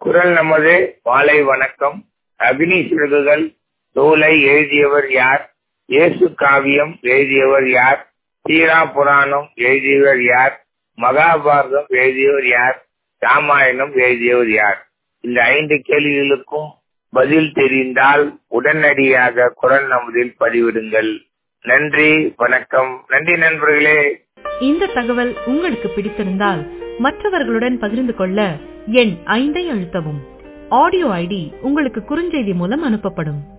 குரல் நமது மாலை வணக்கம் அக்னி சிறகுகள் நூலை எழுதியவர் யார் இயேசு காவியம் எழுதியவர் யார் சீரா புராணம் எழுதியவர் யார் மகாபாரதம் எழுதியவர் யார் ராமாயணம் எழுதியவர் யார் இந்த ஐந்து கேள்விகளுக்கும் பதில் தெரிந்தால் உடனடியாக குரல் நமதில் பதிவிடுங்கள் நன்றி வணக்கம் நன்றி நண்பர்களே இந்த தகவல் உங்களுக்கு பிடித்திருந்தால் மற்றவர்களுடன் பகிர்ந்து கொள்ள எண் ஐந்தை அழுத்தவும் ஆடியோ ஐடி உங்களுக்கு குறுஞ்செய்தி மூலம் அனுப்பப்படும்